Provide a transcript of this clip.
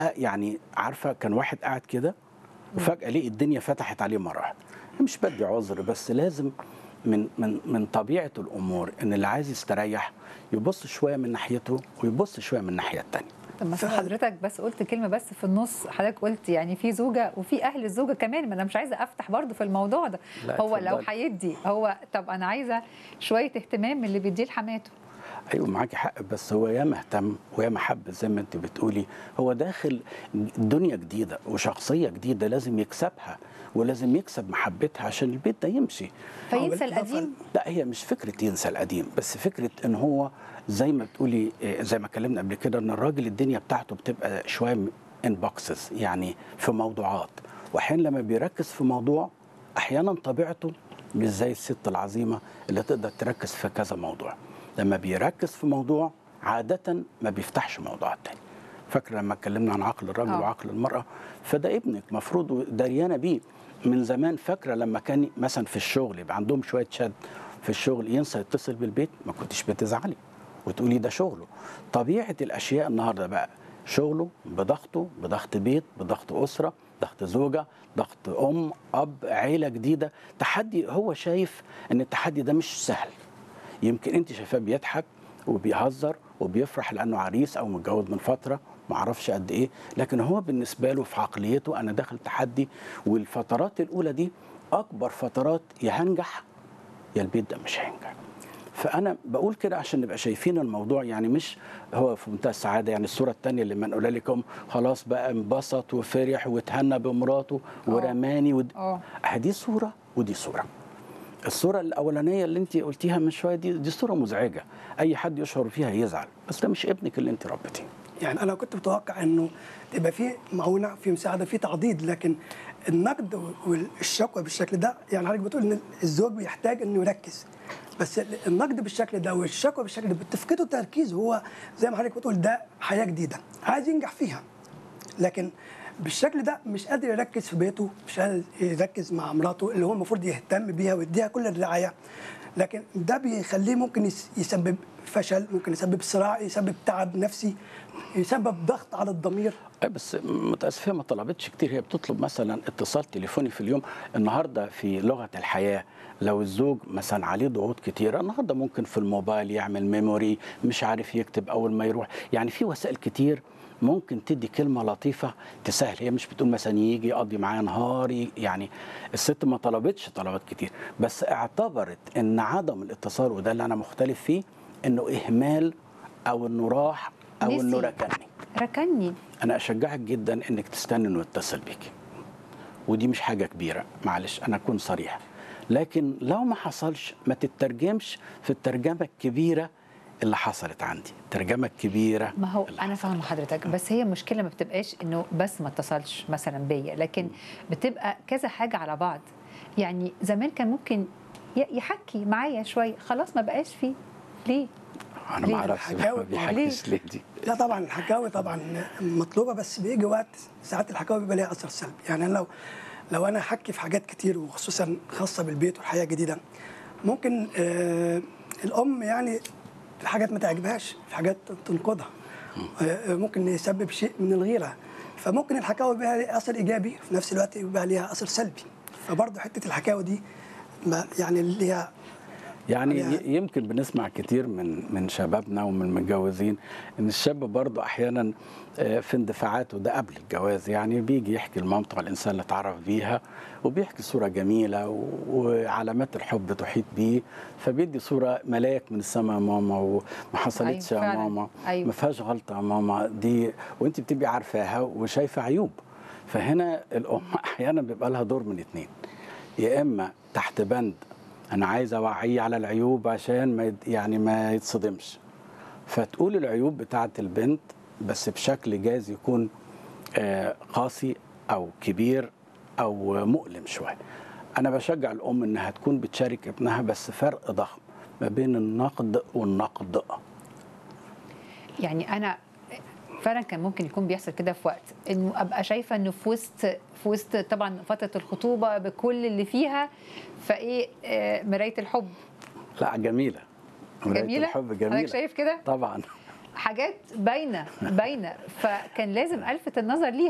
يعني عارفه كان واحد قاعد كده وفجاه لقي الدنيا فتحت عليه مره واحده مش بدي عذر بس لازم من من من طبيعه الامور ان اللي عايز يستريح يبص شويه من ناحيته ويبص شويه من الناحيه الثانيه طب ما فعلا. حضرتك بس قلت كلمه بس في النص حضرتك قلت يعني في زوجه وفي اهل الزوجه كمان ما انا مش عايزه افتح برضو في الموضوع ده لا، هو لو اتفضلي. هيدي هو طب انا عايزه شويه اهتمام من اللي بيديه لحماته ايوه معاكي حق بس هو يا مهتم ويا محب زي ما انت بتقولي هو داخل دنيا جديده وشخصيه جديده لازم يكسبها ولازم يكسب محبتها عشان البيت ده يمشي فينسى بالإضافة القديم لا هي مش فكره ينسى القديم بس فكره ان هو زي ما بتقولي إيه، زي ما اتكلمنا قبل كده ان الراجل الدنيا بتاعته بتبقى شويه ان بوكسز يعني في موضوعات واحيانا لما بيركز في موضوع احيانا طبيعته مش زي الست العظيمه اللي تقدر تركز في كذا موضوع لما بيركز في موضوع عاده ما بيفتحش موضوع تاني فاكره لما اتكلمنا عن عقل الرجل آه. وعقل المراه فده ابنك مفروض دريانه بيه من زمان فاكره لما كان مثلا في الشغل يبقى عندهم شويه شد في الشغل ينسى يتصل بالبيت ما كنتش بتزعلي وتقولي ده شغله طبيعه الاشياء النهارده بقى شغله بضغطه بضغط بيت بضغط اسره ضغط زوجه ضغط ام اب عيله جديده تحدي هو شايف ان التحدي ده مش سهل يمكن انت شايفاه بيضحك وبيهزر وبيفرح لانه عريس او متجوز من فتره ما اعرفش قد ايه لكن هو بالنسبه له في عقليته انا داخل تحدي والفترات الاولى دي اكبر فترات يا هنجح يا البيت ده مش هينجح فانا بقول كده عشان نبقى شايفين الموضوع يعني مش هو في منتهى السعاده يعني الصوره الثانيه اللي منقولها لكم خلاص بقى انبسط وفرح وتهنى بمراته ورماني ود... اه دي صوره ودي صوره الصورة الأولانية اللي أنت قلتيها من شوية دي دي صورة مزعجة، أي حد يشعر فيها يزعل، بس ده مش ابنك اللي أنت ربيتيه. يعني انا كنت متوقع انه تبقى في معونه في مساعده في تعضيد لكن النقد والشكوى بالشكل ده يعني حضرتك بتقول ان الزوج بيحتاج انه يركز بس النقد بالشكل ده والشكوى بالشكل ده بتفقده التركيز هو زي ما حضرتك بتقول ده حياه جديده عايز ينجح فيها لكن بالشكل ده مش قادر يركز في بيته مش قادر يركز مع مراته اللي هو المفروض يهتم بيها ويديها كل الرعايه لكن ده بيخليه ممكن يس- يسبب فشل ممكن يسبب صراع يسبب تعب نفسي يسبب ضغط على الضمير أي بس متأسفة ما طلبتش كتير هي بتطلب مثلا اتصال تليفوني في اليوم النهارده في لغة الحياة لو الزوج مثلا عليه ضغوط كتيرة النهارده ممكن في الموبايل يعمل ميموري مش عارف يكتب أول ما يروح يعني في وسائل كتير ممكن تدي كلمة لطيفة تسهل هي مش بتقول مثلا يجي يقضي معايا نهار ي- يعني الست ما طلبتش طلبات كتير بس اعتبرت ان عدم الاتصال وده اللي انا مختلف فيه انه اهمال او انه راح او انه نسي. ركني ركني انا اشجعك جدا انك تستنى انه يتصل بيكي ودي مش حاجه كبيره معلش انا اكون صريح لكن لو ما حصلش ما تترجمش في الترجمه الكبيره اللي حصلت عندي الترجمه الكبيره ما هو اللي انا حصلت. فاهمه حضرتك بس هي المشكله ما بتبقاش انه بس ما اتصلش مثلا بيا لكن بتبقى كذا حاجه على بعض يعني زمان كان ممكن ي- يحكي معايا شويه خلاص ما بقاش فيه ليه انا ليه؟ ما اعرفش ما الحكاوي- بيحكيش ليه دي لا طبعا الحكاوي طبعا مطلوبه بس بيجي وقت ساعات الحكاوي بيبقى ليها اثر سلبي يعني أنا لو لو انا احكي في حاجات كتير وخصوصا خاصه بالبيت والحياه الجديده ممكن آه الام يعني في حاجات ما تعجبهاش في حاجات تنقضها آه ممكن يسبب شيء من الغيره فممكن الحكاوي بيبقى ليها اثر ايجابي في نفس الوقت يبقى ليها اثر سلبي فبرضه حته الحكاوي دي ما يعني ليها يعني يعني- ي- يمكن بنسمع كتير من من شبابنا ومن المتجوزين ان الشاب برضه احيانا آه، في اندفاعاته ده قبل الجواز يعني بيجي يحكي لمامته على الانسان اللي اتعرف بيها وبيحكي صوره جميله و- وعلامات الحب تحيط بيه فبيدي صوره ملاك من السماء يا ماما وما حصلتش أيوة يا فعلاً. ماما أيوة. ما فيهاش غلطه يا ماما دي وانت بتبقي عارفاها وشايفه عيوب فهنا الام احيانا بيبقى لها دور من اتنين يا اما تحت بند انا عايز اوعيه على العيوب عشان ما يد- يعني ما يتصدمش فتقول العيوب بتاعه البنت بس بشكل جايز يكون آه، قاسي او كبير او مؤلم شويه انا بشجع الام انها تكون بتشارك ابنها بس فرق ضخم ما بين النقد والنقد يعني انا فعلا كان ممكن يكون بيحصل كده في وقت انه ابقى شايفه انه في وسط في وسط طبعا فتره الخطوبه بكل اللي فيها فايه آه، مرايه الحب لا جميله مراية جميله الحب حضرتك جميله شايف كده طبعا حاجات باينه باينه فكان لازم الفت النظر ليها